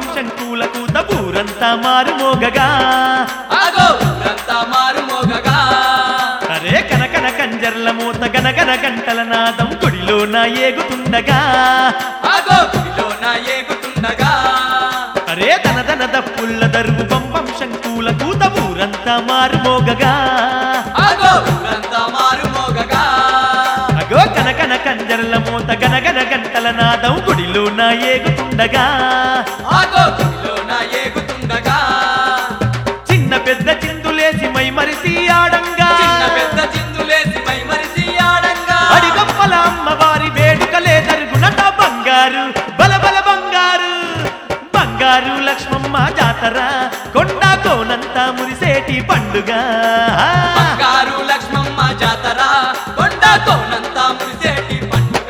బంబం శంకుల కూత ఊరంతా మారుమోగగా అగో ఊరంతా మారుమోగగా అరే కనకన కంజర్ల మూత గనగన గంటల నాదం గుడిలోన ఏగుతుండగా అగో గుడిలోన ఏగుతుండగా అరే దన దన దప్పుల్ల దరువు బంబం శంకుల కూత ఊరంతా మారుమోగగా అగో ఊరంతా మారుమోగగా అగో కనకన కంజర్ల మూత గనగన గంటల నాదం గుడిలోన ఏగుతుండగా అగో గుడిలోన ఏగుతుండగా చిన్న పెద్ద చిందులేసి మై మరిసి ఆడంగా చిన్న పెద్ద చిందులేసి మై మరిసి ఆడంగా అడిగప్పల అమ్మవారి వేడుకలే జరుగునట బంగారు బల బల బంగారు బంగారు లక్ష్మమ్మ జాతర కొండ కోనంతా మురిసేటి పండుగ బంగారు లక్ష్మమ్మ జాతర కొండ కోనంతా మురిసేటి పండుగ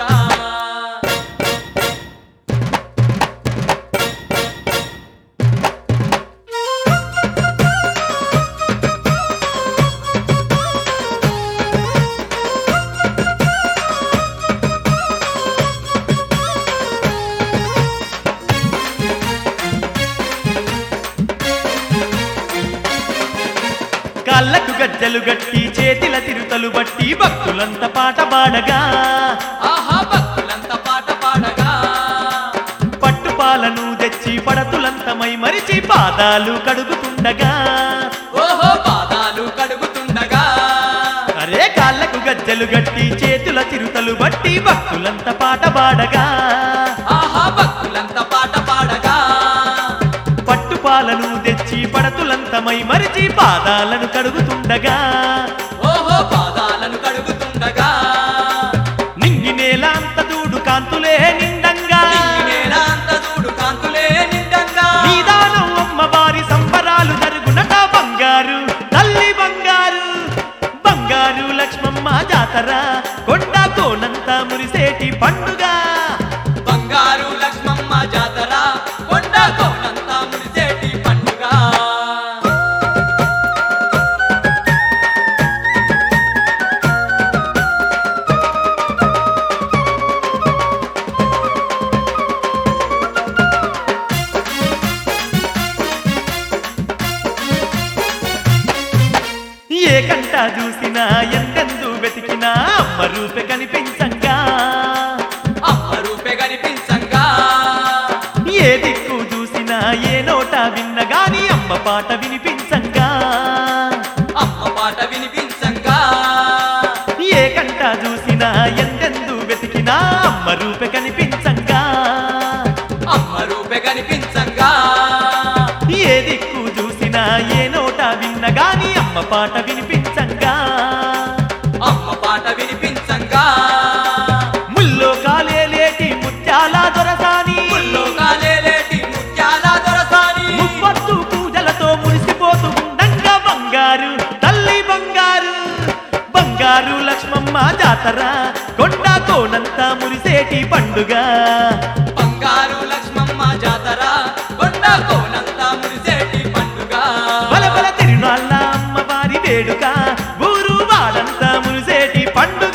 కాళ్ళకు గజ్జలు గట్టి చేతిల తిరుతలు బట్టి భక్తులంత పాట పాడగా ఆహా భక్తులంతా పాట పాడగా పట్టుపాలను తెచ్చి పడతులంతమై మరిచి పాదాలు కడుగుతుండగా ఓహో పాదాలు కడుగుతుండగా అరే కాళ్ళకు గజ్జలు గట్టి చేతుల తిరుతలు బట్టి భక్తులంత పాట పాడగా ఆహా భక్తులంతా పాట పాడగా పట్టుపాలను తెచ్చి పడతులంతమై మరిచి పాదాలను కడుగుతుండగా ఓహో పాదాలను కడుగుతుండగా నింగి నేల అంత దూడు కాంతులే నిండంగా నింగినేల అంత చూడు కాంతులే నిండంగా నీదానం అమ్మవారి సంబరాలు జరుగునట బంగారు తల్లి బంగారు బంగారు లక్ష్మమ్మ జాతర కొండ కోనంత మురిసేటి పండుగ బంగారు లక్ష్మమ్మ జాతర కొండ కోనంతా మురిసేటి పండుగ ఏ కంట చూసినా ఎంతెందు వెతికినా అమ్మ రూపే కనిపించంగా అమ్మ రూపే కనిపించంగా ఏ దిక్కు చూసినా ఏ నోట విన్నగాని అమ్మ పాట వినిపించంగా అమ్మ పాట వినిపించంగా ఏ కంట చూసినా ఎంతెందు వెతికినా అమ్మ రూపే కనిపించంగా అమ్మ రూపే కనిపించంగా ఏ దిక్కు చూసినా ఏ నోట విన్నగాని అమ్మ పాట వినిపించంగా అమ్మ పాట వినిపించంగా ముల్లో కాలేలేటి ముత్యాల దొరసాని ముల్లోకాలేలేటి ముత్యాల దొరసాని ముప్పత్తు పూజలతో మురిసిపోతూ ఉండంగా బంగారు తల్లి బంగారు బంగారు లక్ష్మమ్మ జాతర కొండ కోనంతా మురిసేటి పండుగ బంగారు లక్ష్మమ్మ జాతర కొండ కోనంతా మురిసేటి పండుగ బల బల తిరునాళ్ళ అమ్మవారి వేడుక ఊరు వాడంతా మురిసేటి పండుగ